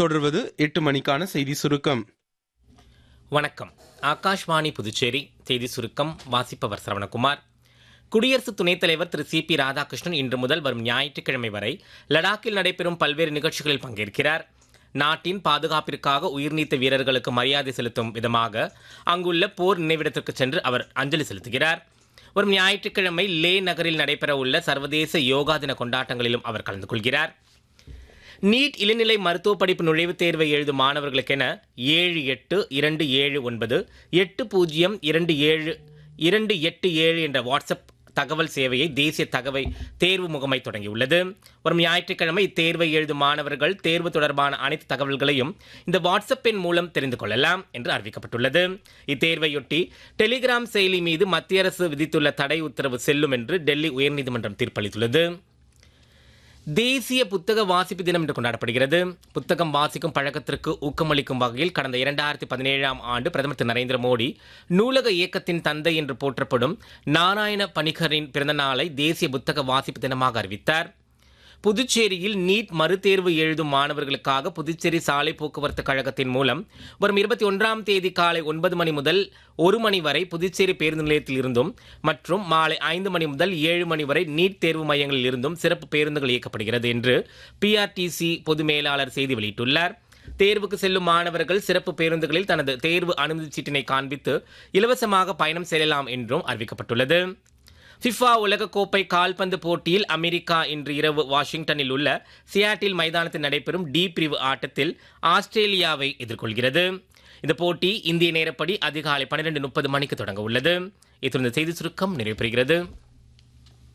தொடர்வது எட்டு மணிக்கான செய்தி சுருக்கம் வணக்கம் ஆகாஷ்வாணி புதுச்சேரி செய்தி சுருக்கம் வாசிப்பவர் சரவணகுமார் குடியரசு துணைத் தலைவர் திரு சி பி ராதாகிருஷ்ணன் இன்று முதல் வரும் ஞாயிற்றுக்கிழமை வரை லடாக்கில் நடைபெறும் பல்வேறு நிகழ்ச்சிகளில் பங்கேற்கிறார் நாட்டின் பாதுகாப்பிற்காக உயிர்நீத்த வீரர்களுக்கு மரியாதை செலுத்தும் விதமாக அங்குள்ள போர் நினைவிடத்திற்கு சென்று அவர் அஞ்சலி செலுத்துகிறார் வரும் ஞாயிற்றுக்கிழமை லே நகரில் நடைபெறவுள்ள சர்வதேச யோகா தின கொண்டாட்டங்களிலும் அவர் கலந்து கொள்கிறார் நீட் இளநிலை மருத்துவ படிப்பு நுழைவுத் தேர்வை எழுதும் மாணவர்களுக்கென ஏழு எட்டு இரண்டு ஏழு ஒன்பது எட்டு பூஜ்ஜியம் இரண்டு ஏழு இரண்டு எட்டு ஏழு என்ற வாட்ஸ்அப் தகவல் சேவையை தேசிய தகவல் தேர்வு முகமை தொடங்கியுள்ளது வரும் ஞாயிற்றுக்கிழமை இத்தேர்வை எழுதும் மாணவர்கள் தேர்வு தொடர்பான அனைத்து தகவல்களையும் இந்த வாட்ஸ்அப் எண் மூலம் தெரிந்து கொள்ளலாம் என்று அறிவிக்கப்பட்டுள்ளது இத்தேர்வையொட்டி டெலிகிராம் செயலி மீது மத்திய அரசு விதித்துள்ள தடை உத்தரவு செல்லும் என்று டெல்லி உயர்நீதிமன்றம் தீர்ப்பளித்துள்ளது தேசிய புத்தக வாசிப்பு தினம் இன்று கொண்டாடப்படுகிறது புத்தகம் வாசிக்கும் பழக்கத்திற்கு ஊக்கமளிக்கும் வகையில் கடந்த இரண்டாயிரத்தி பதினேழாம் ஆண்டு பிரதமர் திரு நரேந்திர மோடி நூலக இயக்கத்தின் தந்தை என்று போற்றப்படும் நாராயண பணிகரின் பிறந்த நாளை தேசிய புத்தக வாசிப்பு தினமாக அறிவித்தார் புதுச்சேரியில் நீட் மறுதேர்வு எழுதும் மாணவர்களுக்காக புதுச்சேரி சாலை போக்குவரத்து கழகத்தின் மூலம் வரும் இருபத்தி ஒன்றாம் தேதி காலை ஒன்பது மணி முதல் ஒரு மணி வரை புதுச்சேரி பேருந்து நிலையத்தில் இருந்தும் மற்றும் மாலை ஐந்து மணி முதல் ஏழு மணி வரை நீட் தேர்வு மையங்களில் இருந்தும் சிறப்பு பேருந்துகள் இயக்கப்படுகிறது என்று பிஆர்டிசி பொது மேலாளர் செய்தி வெளியிட்டுள்ளார் தேர்வுக்கு செல்லும் மாணவர்கள் சிறப்பு பேருந்துகளில் தனது தேர்வு அனுமதிச் சீட்டினை காண்பித்து இலவசமாக பயணம் செல்லலாம் என்றும் அறிவிக்கப்பட்டுள்ளது ஃபிஃபா உலகக்கோப்பை கால்பந்து போட்டியில் அமெரிக்கா இன்று இரவு வாஷிங்டனில் உள்ள சியாட்டில் மைதானத்தில் நடைபெறும் டி பிரிவு ஆட்டத்தில் ஆஸ்திரேலியாவை எதிர்கொள்கிறது இந்த போட்டி இந்திய நேரப்படி அதிகாலை பன்னிரண்டு முப்பது மணிக்கு தொடங்க உள்ளது இத்துடன் இந்த செய்தி சுருக்கம் நிறைவு பெறுகிறது